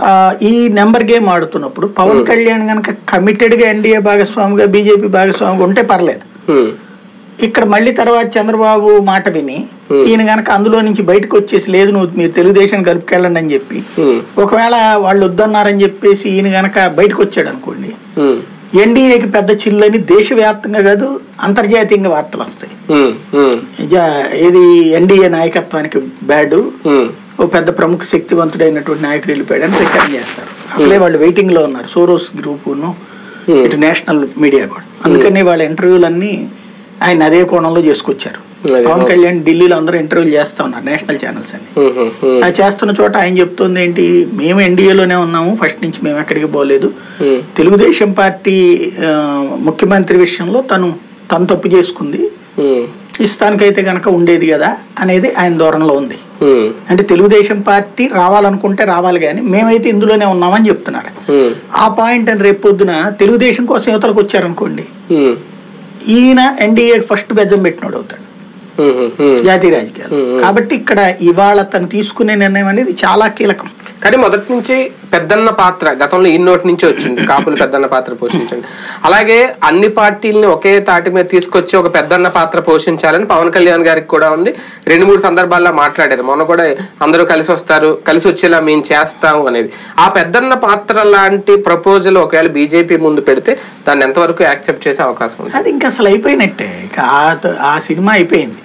ఆ, ఈ number game ఆడుతున్నప్పుడు పవన్ కళ్యాణ్ కనుక కమిటెడ్గా ఎన్డీఏ భాగస్వామిగా బీజేపీ భాగస్వామిగా ఉంటే పర్లేదు హ్మ్. ఇక్కడ మళ్ళీ తర్వాత చంద్రబాబు మాట విని ఈయన గనక అందులో నుంచి బయటకు వచ్చేసి లేదు నువ్వు మీరు తెలుగుదేశం కలుపుకెళ్ళండి అని చెప్పి హ్మ్. ఒకవేళ వాళ్ళు వద్దన్నారని చెప్పేసి ఈయన గనక బయటకు వచ్చాడు అనుకోండి హ్మ్. ఎన్డీఏకి పెద్ద చిల్లని దేశవ్యాప్తంగా కాదు అంతర్జాతీయంగా వార్తలు వస్తాయి హ్మ్. హ్మ్. జా- ఏది ఎన్డీఏ నాయకత్వానికి బ్యాడ్ హ్మ్. ఓ పెద్ద ప్రముఖ శక్తివంతుడైనటువంటి నాయకుడు వెళ్ళిపోయాడని రికార్డ్ చేస్తారు అసలే వాళ్ళు వెయిటింగ్ లో ఉన్నారు సోరోస్ గ్రూపును ఇటు నేషనల్ మీడియా కూడా అందుకని వాళ్ళ ఇంటర్వ్యూలన్నీ ఆయన అదే కోణంలో చేసుకొచ్చారు అదే. పవన్ కళ్యాణ్ ఢిల్లీలో అందరూ ఇంటర్వ్యూలు చేస్తా ఉన్నారు నేషనల్ ఛానల్స్ అన్ని హ్మ్. హ్మ్. హ్మ్. ఆ చేస్తున్న చోట ఆయన చెప్తుంది ఏంటి మేము ఎన్డీఏలోనే ఉన్నాము ఫస్ట్ నుంచి మేము ఎక్కడికి పోలేదు హ్మ్. తెలుగుదేశం పార్టీ ఆ, ముఖ్యమంత్రి విషయంలో తను తను తప్పు చేసుకుంది హ్మ్. ఇస్తానికైతే గనక ఉండేది కదా అనేది ఆయన ధోరణిలో ఉంది హ్మ్. అంటే తెలుగుదేశం పార్టీ రావాలనుకుంటే రావాలి కానీ మేమైతే ఇందులోనే ఉన్నామని చెప్తున్నారు హ్మ్. ఆ పాయింట్ అని రేపు పొద్దున తెలుగుదేశం కోసం యువతలకు వచ్చారనుకోండి హ్మ్. ఈయన ఎన్డీఏ ఫస్ట్ బెజ్జం పెట్టినోడు అవుతాడు హ్మ్. హ్మ్. హ్మ్. జాతీయ రాజకీయాలు కాబట్టి ఇక్కడ ఇవాళ తను తీసుకునే నిర్ణయం అనేది చాలా కీలకం కానీ మొదటి నుంచి పెద్దన్న పాత్ర గతంలో ఈ నోటి నుంచి వచ్చింది కాపులు పెద్దన్న పాత్ర పోషించండి అలాగే అన్ని పార్టీలని ఒకే తాటి మీద తీసుకొచ్చి ఒక పెద్దన్న పాత్ర పోషించాలని పవన్ కళ్యాణ్ గారికి కూడా ఉంది రెండు మూడు సందర్భాల్లో మాట్లాడారు మొన్న కూడా అందరూ కలిసి వస్తారు కలిసి వచ్చేలా మేము చేస్తాము అనేది ఆ పెద్దన్న పాత్ర లాంటి ప్రపోజల్ ఒకవేళ బీజేపీ ముందు పెడితే దాన్ని ఎంతవరకు యాక్సెప్ట్ చేసే అవకాశం ఉంది అది ఇంకా అసలు అయిపోయినట్టే ఇక ఆ ఆ సినిమా అయిపోయింది